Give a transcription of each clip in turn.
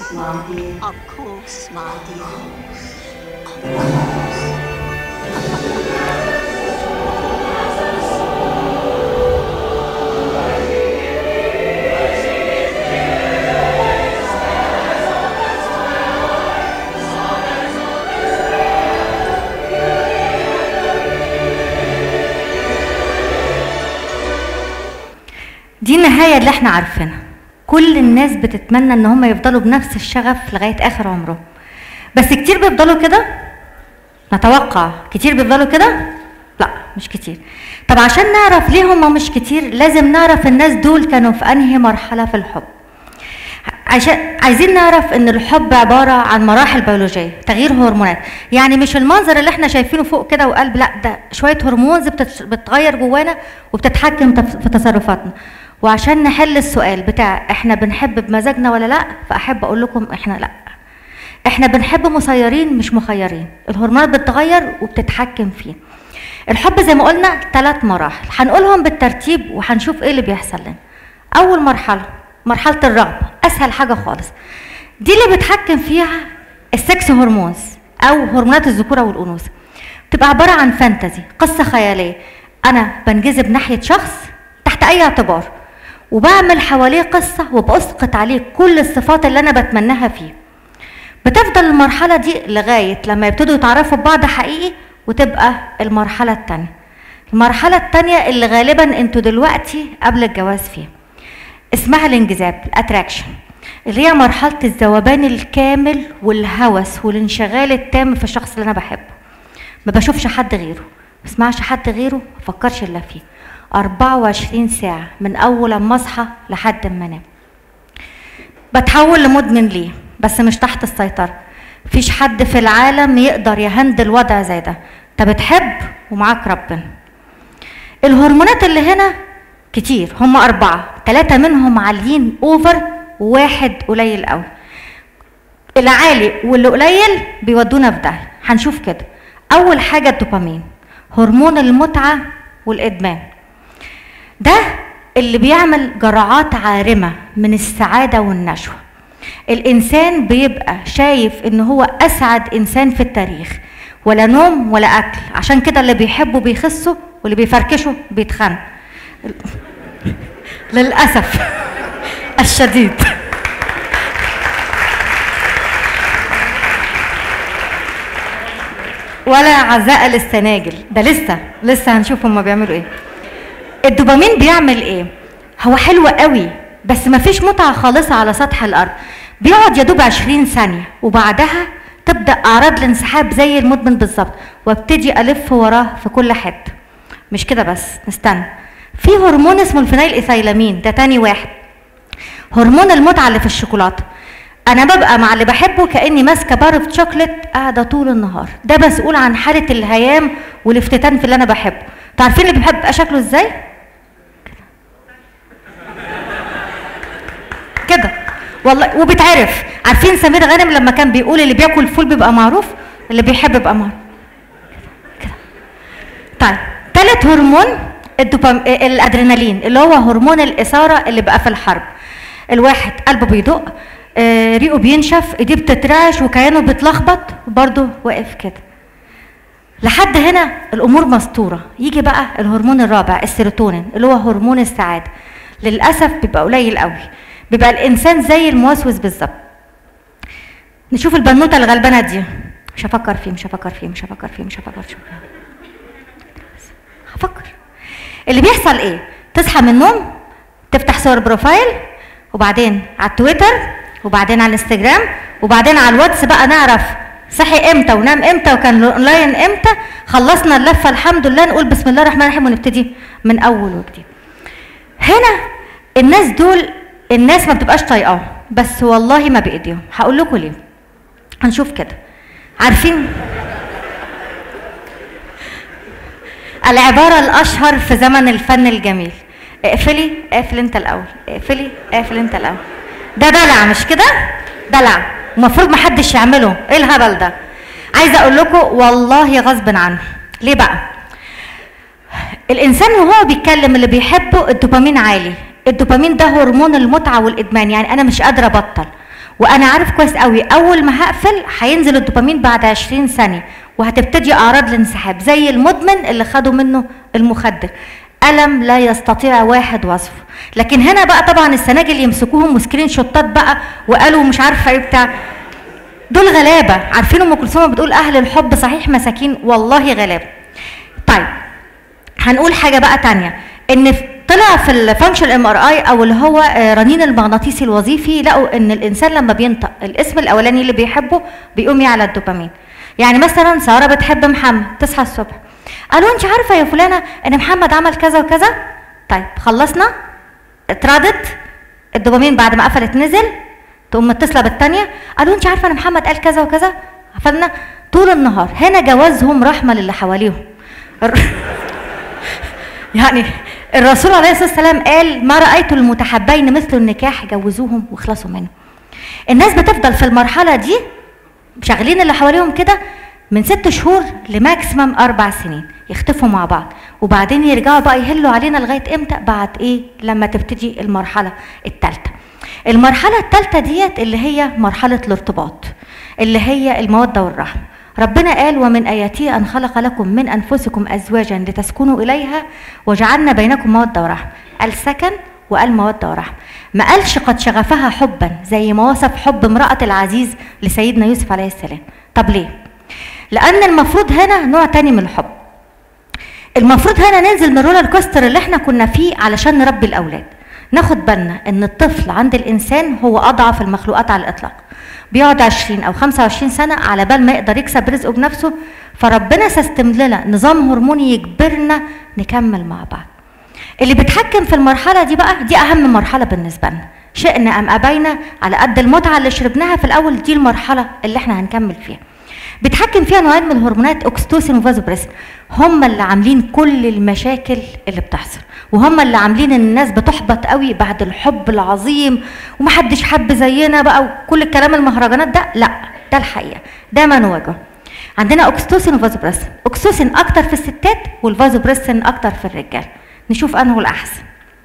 course, my dear. Of course, my dear. دي النهاية اللي احنا عارفينها كل الناس بتتمنى ان هم يفضلوا بنفس الشغف لغاية اخر عمرهم بس كتير بيفضلوا كده نتوقع كتير بيفضلوا كده لا مش كتير طب عشان نعرف ليه هم مش كتير لازم نعرف الناس دول كانوا في انهي مرحلة في الحب عشان عايزين نعرف ان الحب عباره عن مراحل بيولوجيه تغيير هرمونات يعني مش المنظر اللي احنا شايفينه فوق كده وقلب لا ده شويه هرمونز بتت- بتتغير جوانا وبتتحكم تف- في تصرفاتنا وعشان نحل السؤال بتاع احنا بنحب بمزاجنا ولا لا فاحب اقول لكم احنا لا احنا بنحب مسيرين مش مخيرين الهرمونات بتتغير وبتتحكم فيه الحب زي ما قلنا ثلاث مراحل هنقولهم بالترتيب وهنشوف ايه اللي بيحصل لنا اول مرحله مرحله الرغبه اسهل حاجه خالص دي اللي بتحكم فيها السكس هرمونز او هرمونات الذكوره والانوثه بتبقى عباره عن فانتزي قصه خياليه انا بنجذب ناحيه شخص تحت اي اعتبار وبعمل حواليه قصه وباسقط عليه كل الصفات اللي انا بتمناها فيه بتفضل المرحلة دي لغاية لما يبتدوا يتعرفوا ببعض حقيقي وتبقى المرحلة التانية المرحلة التانية اللي غالبا انتوا دلوقتي قبل الجواز فيها اسمها الانجذاب الاتراكشن اللي هي مرحلة الذوبان الكامل والهوس والانشغال التام في الشخص اللي انا بحبه ما بشوفش حد غيره ما اسمعش حد غيره ما افكرش الا فيه 24 ساعة من أول ما أصحى لحد ما أنام بتحول لمدمن ليه بس مش تحت السيطرة مفيش حد في العالم يقدر يهندل وضع زي ده انت بتحب ومعاك ربنا الهرمونات اللي هنا كتير هم أربعة ثلاثة منهم عاليين أوفر وواحد قليل قوي العالي واللي قليل بيودونا في داهية هنشوف كده أول حاجة الدوبامين هرمون المتعة والإدمان ده اللي بيعمل جرعات عارمة من السعادة والنشوة الإنسان بيبقى شايف إن هو أسعد إنسان في التاريخ ولا نوم ولا أكل عشان كده اللي بيحبوا بيخسوا واللي بيفركشوا بيتخن للأسف الشديد ولا عزاء للسناجل ده لسه لسه هنشوف هما بيعملوا ايه الدوبامين بيعمل ايه هو حلو قوي بس مفيش متعة خالصة على سطح الأرض بيقعد يا دوب 20 ثانية وبعدها تبدأ أعراض الانسحاب زي المدمن بالظبط وابتدي ألف وراه في كل حتة مش كده بس نستنى في هرمون اسمه الفينيل إيثايلامين ده تاني واحد هرمون المتعة اللي في الشوكولاتة أنا ببقى مع اللي بحبه كأني ماسكة بار شوكليت قاعدة طول النهار ده مسؤول عن حالة الهيام والافتتان في اللي أنا بحبه تعرفين اللي بيحب يبقى شكله إزاي؟ كده والله وبتعرف عارفين سمير غانم لما كان بيقول اللي بياكل فول بيبقى معروف اللي بيحب يبقى معروف كده طيب ثالث هرمون الدوبام آه، الادرينالين اللي هو هرمون الاثاره اللي بقى في الحرب الواحد قلبه بيدق آه، ريقه بينشف ايديه بتترعش وكيانه بيتلخبط وبرضه واقف كده لحد هنا الامور مستوره يجي بقى الهرمون الرابع السيروتونين اللي هو هرمون السعاده للاسف بيبقى قليل قوي بيبقى الانسان زي الموسوس بالظبط نشوف البنوته الغلبانه دي مش هفكر فيه مش هفكر فيه مش هفكر فيه مش هفكر فيه هفكر اللي بيحصل ايه تصحى من النوم تفتح صور بروفايل وبعدين على التويتر وبعدين على الانستجرام وبعدين على الواتس بقى نعرف صحي امتى ونام امتى وكان اونلاين امتى خلصنا اللفه الحمد لله نقول بسم الله الرحمن الرحيم ونبتدي من اول وجديد هنا الناس دول الناس ما بتبقاش طايقاهم بس والله ما بايديهم هقول لكم ليه هنشوف كده عارفين العبارة الأشهر في زمن الفن الجميل اقفلي اقفل انت الأول اقفلي اقفل انت الأول ده دلع مش كده؟ دلع المفروض محدش يعمله ايه الهبل ده؟ عايزة أقول لكم والله غصب عنه ليه بقى؟ الإنسان وهو بيتكلم اللي بيحبه الدوبامين عالي الدوبامين ده هرمون المتعة والإدمان يعني أنا مش قادرة أبطل وانا عارف كويس قوي اول ما هقفل هينزل الدوبامين بعد 20 ثانيه وهتبتدي اعراض الانسحاب زي المدمن اللي خدوا منه المخدر الم لا يستطيع واحد وصفه لكن هنا بقى طبعا السناجل يمسكوهم وسكرين شوتات بقى وقالوا مش عارفه ايه بتاع دول غلابه عارفين ام كلثوم بتقول اهل الحب صحيح مساكين والله غلابه طيب هنقول حاجه بقى تانية ان طلع في الفانكشن ام ار اي او اللي هو آه، رنين المغناطيسي الوظيفي لقوا ان الانسان لما بينطق الاسم الاولاني اللي بيحبه بيقوم يعلى الدوبامين يعني مثلا ساره بتحب محمد تصحى الصبح قالوا انت عارفه يا فلانه ان محمد عمل كذا وكذا طيب خلصنا اتردت الدوبامين بعد ما قفلت نزل تقوم متصله بالثانيه قالوا انت عارفه ان محمد قال كذا وكذا قفلنا طول النهار هنا جوازهم رحمه للي حواليهم يعني الرسول عليه الصلاه والسلام قال ما رايت المتحبين مثل النكاح جوزوهم واخلصوا منه الناس بتفضل في المرحله دي شغالين اللي حواليهم كده من ست شهور لماكسيمم اربع سنين يختفوا مع بعض وبعدين يرجعوا بقى يهلوا علينا لغايه امتى بعد ايه لما تبتدي المرحله الثالثه المرحله الثالثه ديت اللي هي مرحله الارتباط اللي هي الموده والرحمه ربنا قال ومن آياته أن خلق لكم من أنفسكم أزواجا لتسكنوا إليها وجعلنا بينكم مودة ورحمة قال سكن وقال مودة ورحمة ما قالش قد شغفها حبا زي ما وصف حب امرأة العزيز لسيدنا يوسف عليه السلام طب ليه؟ لأن المفروض هنا نوع تاني من الحب المفروض هنا ننزل من الرولر كوستر اللي احنا كنا فيه علشان نربي الأولاد ناخد بالنا ان الطفل عند الانسان هو اضعف المخلوقات على الاطلاق بيقعد 20 او 25 سنه على بال ما يقدر يكسب رزقه بنفسه فربنا سيستم لنا نظام هرموني يجبرنا نكمل مع بعض اللي بيتحكم في المرحله دي بقى دي اهم مرحله بالنسبه لنا شئنا ام ابينا على قد المتعه اللي شربناها في الاول دي المرحله اللي احنا هنكمل فيها بيتحكم فيها نوعين من الهرمونات اوكستوسين وفازوبريسين هم اللي عاملين كل المشاكل اللي بتحصل وهم اللي عاملين ان الناس بتحبط قوي بعد الحب العظيم ومحدش حب زينا بقى وكل الكلام المهرجانات ده لا ده الحقيقه ده ما نواجهه عندنا اوكستوسين وفازوبريسين اوكستوسين اكتر في الستات والفازوبريسين اكتر في الرجال نشوف انه الاحسن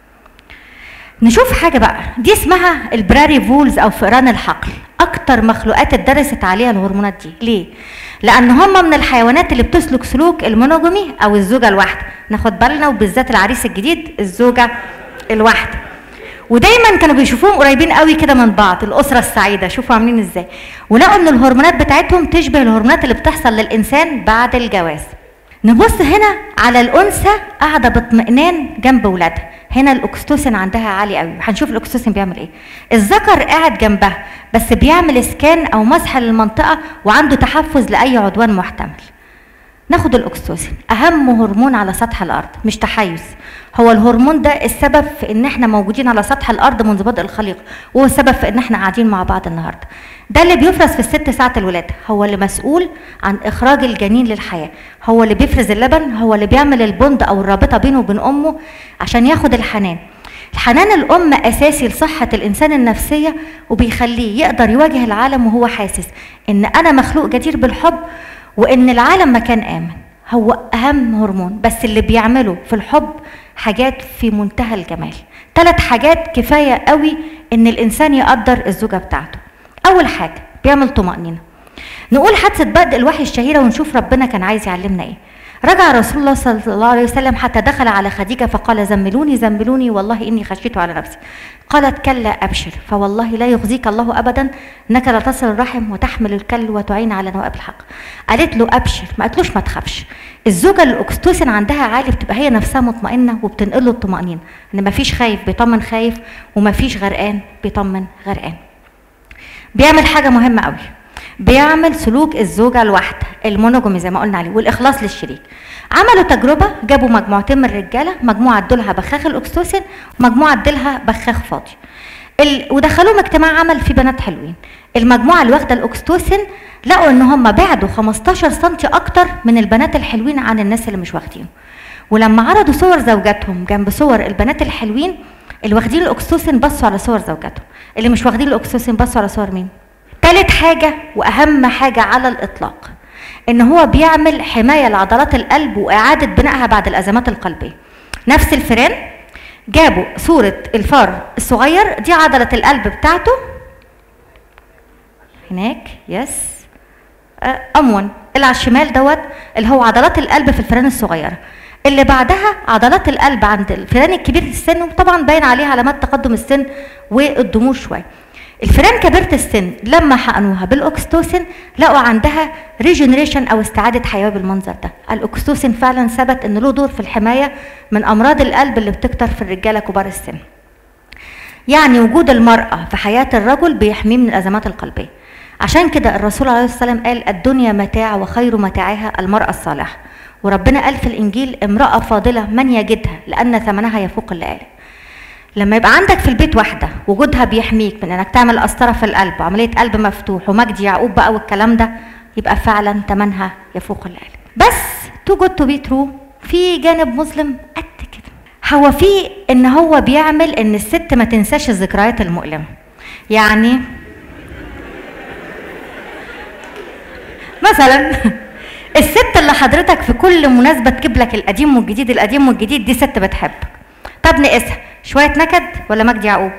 نشوف حاجة بقى دي اسمها البراري فولز أو فئران الحقل أكتر مخلوقات اتدرست عليها الهرمونات دي ليه؟ لأن هم من الحيوانات اللي بتسلك سلوك المونوجامي أو الزوجة الواحدة ناخد بالنا وبالذات العريس الجديد الزوجة الواحدة ودايما كانوا بيشوفوهم قريبين قوي كده من بعض الاسره السعيده شوفوا عاملين ازاي ولقوا ان الهرمونات بتاعتهم تشبه الهرمونات اللي بتحصل للانسان بعد الجواز نبص هنا على الانثى قاعده باطمئنان جنب ولادها هنا الاكستوسين عندها عالي قوي هنشوف الاكستوسين بيعمل ايه الذكر قاعد جنبها بس بيعمل سكان او مسح للمنطقه وعنده تحفز لاي عدوان محتمل ناخد الاكستوسين اهم هرمون على سطح الارض مش تحيز هو الهرمون ده السبب في ان احنا موجودين على سطح الارض منذ بدء الخليقه وهو السبب في ان احنا قاعدين مع بعض النهارده ده اللي بيفرز في الست ساعه الولاده هو اللي مسؤول عن اخراج الجنين للحياه هو اللي بيفرز اللبن هو اللي بيعمل البوند او الرابطه بينه وبين امه عشان ياخد الحنان الحنان الام اساسي لصحه الانسان النفسيه وبيخليه يقدر يواجه العالم وهو حاسس ان انا مخلوق جدير بالحب وان العالم مكان امن هو اهم هرمون بس اللي بيعمله في الحب حاجات في منتهى الجمال ثلاث حاجات كفايه قوي ان الانسان يقدر الزوجه بتاعته اول حاجه بيعمل طمانينه نقول حادثه بدء الوحي الشهيره ونشوف ربنا كان عايز يعلمنا ايه رجع رسول الله صلى الله عليه وسلم حتى دخل على خديجه فقال زملوني زملوني والله اني خشيت على نفسي قالت كلا ابشر فوالله لا يخزيك الله ابدا انك لا تصل الرحم وتحمل الكل وتعين على نوائب الحق قالت له ابشر ما قالتلوش ما تخافش الزوجه اللي الاكستوسين عندها عالي بتبقى هي نفسها مطمئنه وبتنقل له الطمانينه ان ما فيش خايف بيطمن خايف وما فيش غرقان بيطمن غرقان بيعمل حاجه مهمه قوي بيعمل سلوك الزوجة الواحدة المونوجامي زي ما قلنا عليه والإخلاص للشريك عملوا تجربة جابوا مجموعتين من الرجالة مجموعة ادولها بخاخ الأكستوسين ومجموعة ادولها بخاخ فاضي ال... ودخلوهم اجتماع عمل فيه بنات حلوين المجموعة اللي واخدة الأكستوسين لقوا إن هم بعدوا 15 سم أكتر من البنات الحلوين عن الناس اللي مش واخدينه ولما عرضوا صور زوجاتهم جنب صور البنات الحلوين اللي واخدين الأكستوسين بصوا على صور زوجاتهم اللي مش واخدين الأكستوسين بصوا على صور مين؟ تالت حاجة وأهم حاجة على الإطلاق إن هو بيعمل حماية لعضلات القلب وإعادة بنائها بعد الأزمات القلبية نفس الفئران جابوا صورة الفار الصغير دي عضلة القلب بتاعته هناك يس آه، امون اللي على الشمال دوت اللي هو عضلات القلب في الفئران الصغيره اللي بعدها عضلات القلب عند الفئران الكبير في السن وطبعا باين عليها علامات تقدم السن والضمور شويه الفئران كبيرة السن لما حقنوها بالاكستوسين لقوا عندها ريجنريشن او استعاده حياه بالمنظر ده الاكستوسين فعلا ثبت ان له دور في الحمايه من امراض القلب اللي بتكتر في الرجاله كبار السن يعني وجود المرأة في حياة الرجل بيحميه من الأزمات القلبية عشان كده الرسول عليه الصلاة والسلام قال الدنيا متاع وخير متاعها المرأة الصالحة وربنا قال في الإنجيل امرأة فاضلة من يجدها لأن ثمنها يفوق اللآلئ لما يبقى عندك في البيت واحدة وجودها بيحميك من انك تعمل قسطرة في القلب وعملية قلب مفتوح ومجدي يعقوب بقى والكلام ده يبقى فعلا ثمنها يفوق اللآلئ بس تو جود تو بي ترو في جانب مظلم قد كده هو في ان هو بيعمل ان الست ما تنساش الذكريات المؤلمة يعني مثلا الست اللي حضرتك في كل مناسبة تجيب لك القديم والجديد القديم والجديد دي ست بتحبك طب نقيسها شوية نكد ولا مجدي يعقوب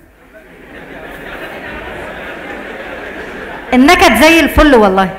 النكد زي الفل والله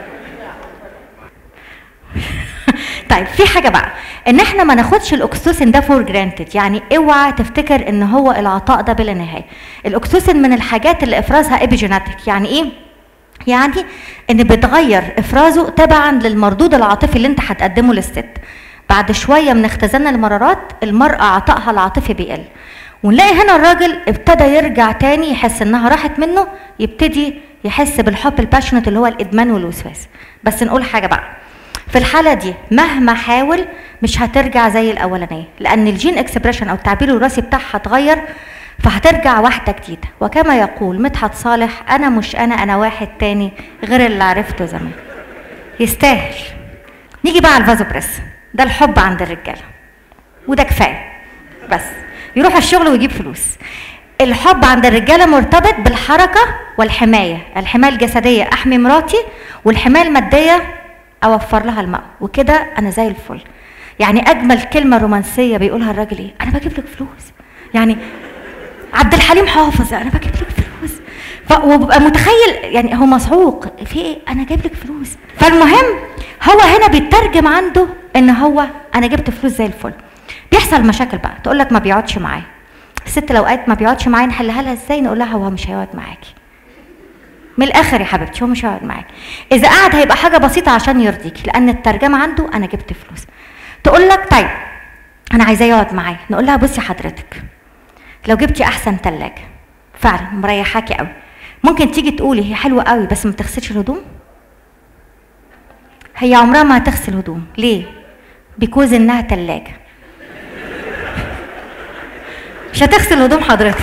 طيب في حاجة بقى ان احنا ما ناخدش الاكسوسين ده فور جرانتد يعني اوعى تفتكر ان هو العطاء ده بلا نهاية الاكسوسين من الحاجات اللي افرازها ايبيجيناتيك يعني ايه يعني ان بتغير افرازه تبعا للمردود العاطفي اللي انت هتقدمه للست بعد شويه من اختزان المرارات المراه عطائها العاطفي بيقل ونلاقي هنا الراجل ابتدى يرجع تاني يحس انها راحت منه يبتدي يحس بالحب الباشنت اللي هو الادمان والوسواس بس نقول حاجه بقى في الحالة دي مهما حاول مش هترجع زي الأولانية لأن الجين اكسبريشن أو التعبير الوراثي بتاعها اتغير فهترجع واحدة جديدة وكما يقول مدحت صالح أنا مش أنا أنا واحد تاني غير اللي عرفته زمان يستاهل نيجي بقى على الفازوبريس ده الحب عند الرجالة وده كفاية بس يروح الشغل ويجيب فلوس الحب عند الرجاله مرتبط بالحركه والحمايه الحمايه الجسديه احمي مراتي والحمايه الماديه اوفر لها الماء وكده انا زي الفل يعني اجمل كلمه رومانسيه بيقولها الراجل ايه انا بجيب لك فلوس يعني عبد الحليم حافظ انا بجيب لك فلوس ف- وببقى متخيل يعني هو مسعوق في ايه انا جايب لك فلوس فالمهم هو هنا بيترجم عنده ان هو انا جبت فلوس زي الفل بيحصل مشاكل بقى تقول لك ما بيقعدش معايا الست لو قالت ما بيقعدش معايا نحلها لها ازاي نقول لها هو مش هيقعد معاكي من الاخر يا حبيبتي هو مش هيقعد معاكي اذا قعد هيبقى حاجه بسيطه عشان يرضيك لان الترجمه عنده انا جبت فلوس تقول لك طيب انا عايزاه يقعد معايا نقول لها بصي حضرتك لو جبتي احسن تلاجة فعلا مريحاكي قوي ممكن تيجي تقولي هي حلوه قوي بس ما بتغسلش الهدوم هي عمرها ما هتغسل هدوم ليه بيكوز انها تلاجة مش هتغسل هدوم حضرتك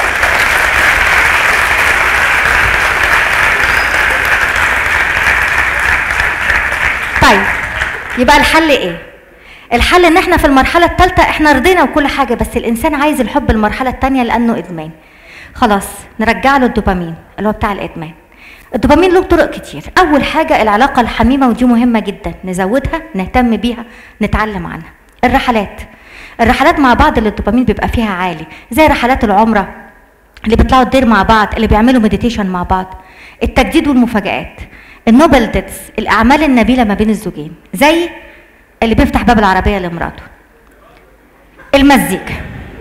طيب يبقى الحل ايه الحل ان احنا في المرحله الثالثه احنا رضينا وكل حاجه بس الانسان عايز الحب المرحله الثانيه لانه ادمان خلاص نرجع له الدوبامين اللي هو بتاع الادمان الدوبامين له طرق كتير اول حاجه العلاقه الحميمه ودي مهمه جدا نزودها نهتم بيها نتعلم عنها الرحلات الرحلات مع بعض اللي الدوبامين بيبقى فيها عالي زي رحلات العمره اللي بيطلعوا الدير مع بعض اللي بيعملوا مديتيشن مع بعض التجديد والمفاجآت النوبل ديتس الأعمال النبيلة ما بين الزوجين زي اللي بيفتح باب العربية لمراته المزيكا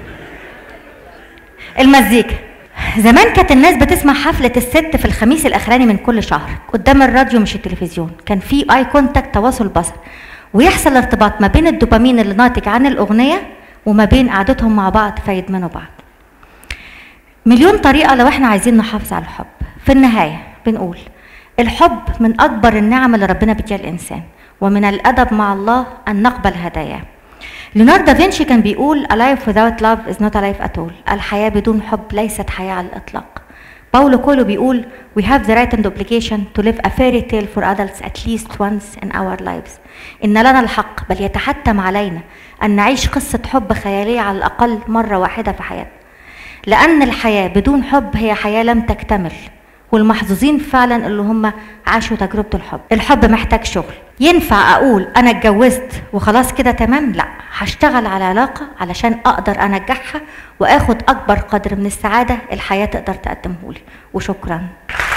المزيكا زمان كانت الناس بتسمع حفلة الست في الخميس الأخراني من كل شهر قدام الراديو مش التلفزيون كان في اي كونتاكت تواصل بصر ويحصل ارتباط ما بين الدوبامين اللي ناتج عن الأغنية وما بين قعدتهم مع بعض فيدمنوا بعض مليون طريقة لو احنا عايزين نحافظ على الحب في النهاية بنقول الحب من أكبر النعم اللي ربنا بيديها الإنسان ومن الأدب مع الله أن نقبل هداياه ليوناردو دافنشي كان بيقول A life without love is not a life at all الحياة بدون حب ليست حياة على الإطلاق باولو كولو بيقول We have the right and obligation to live a fairy tale for adults at least once in our lives إن لنا الحق بل يتحتم علينا أن نعيش قصة حب خيالية على الأقل مرة واحدة في حياتنا لأن الحياة بدون حب هي حياة لم تكتمل والمحظوظين فعلا اللي هم عاشوا تجربة الحب الحب محتاج شغل ينفع أقول أنا اتجوزت وخلاص كده تمام لا هشتغل على علاقة علشان أقدر أنجحها وأخد أكبر قدر من السعادة الحياة تقدر تقدمه لي وشكرا